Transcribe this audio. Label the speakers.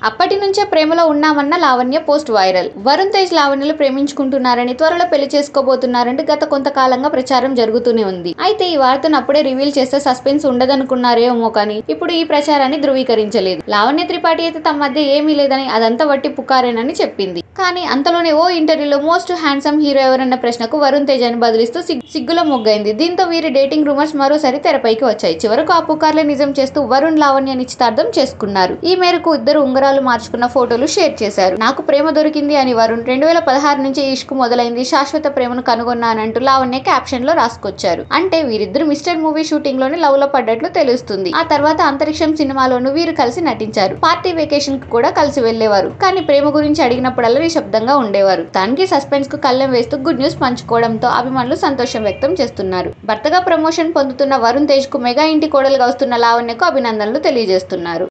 Speaker 1: అప్పటి నుంచే ప్రేమలో ఉన్నామన్న లావణ్య పోస్ట్ వైరల్ వరుణ్ తేజ్ లావణ్యలు ప్రేమించుకుంటున్నారని త్వరలో పెళ్లి చేసుకోబోతున్నారంటూ గత కొంతకాలంగా ప్రచారం జరుగుతూనే ఉంది అయితే ఈ వార్తను అప్పుడే రివీల్ చేస్తే సస్పెన్స్ ఉండదనుకున్నారేమో కానీ ఇప్పుడు ఈ ప్రచారాన్ని ధృవీకరించలేదు లావణ్య త్రిపాఠి అయితే తమ మధ్య ఏమీ లేదని అదంతా వట్టి పుకారేనని చెప్పింది కానీ అంతలోనే ఓ ఇంటర్వ్యూలో మోస్ట్ హ్యాండ్సమ్ హీరో ఎవరన్న ప్రశ్నకు వరుణ్ తేజ్ అని బదులిస్తూ సిగ్- సిగ్గులో మొగ్గైంది దీంతో వీరి డేటింగ్ రూమర్స్ మరోసారి తెరపైకి వచ్చాయి చివరకు ఆ పుకార్లే నిజం చేస్తూ వరుణ్ లావణ్య నిశ్చితార్థం చేసుకున్నారు ఈ మేరకు ఇద్దరు ఉంగరాలు మార్చుకున్న ఫోటోలు షేర్ చేశారు నాకు ప్రేమ దొరికింది అని వరుణ్ రెండు వేల పదహారు నుంచి ఇష్క్ మొదలైంది శాశ్వత ప్రేమను కనుగొన్నానంటూ లావణ్య క్యాప్షన్ లో రాసుకొచ్చారు అంటే వీరిద్దరు మిస్టర్ మూవీ షూటింగ్ లోనే లవ్ లో పడ్డట్లు తెలుస్తుంది ఆ తర్వాత అంతరిక్షం సినిమాలోనూ వీరు కలిసి నటించారు పార్టీ వెకేషన్ కు కూడా కలిసి వెళ్లేవారు కానీ ప్రేమ గురించి అడిగినప్పుడల్లా నిశ్శబ్దంగా ఉండేవారు దానికి సస్పెన్స్ కు కళ్ళెం వేస్తూ గుడ్ న్యూస్ పంచుకోవడంతో అభిమానులు సంతోషం వ్యక్తం చేస్తున్నారు భర్తగా ప్రమోషన్ పొందుతున్న వరుణ్ తేజ్ కు మెగా ఇంటి కోడలుగా వస్తున్న లావణ్యకు అభినందనలు తెలియజేస్తున్నారు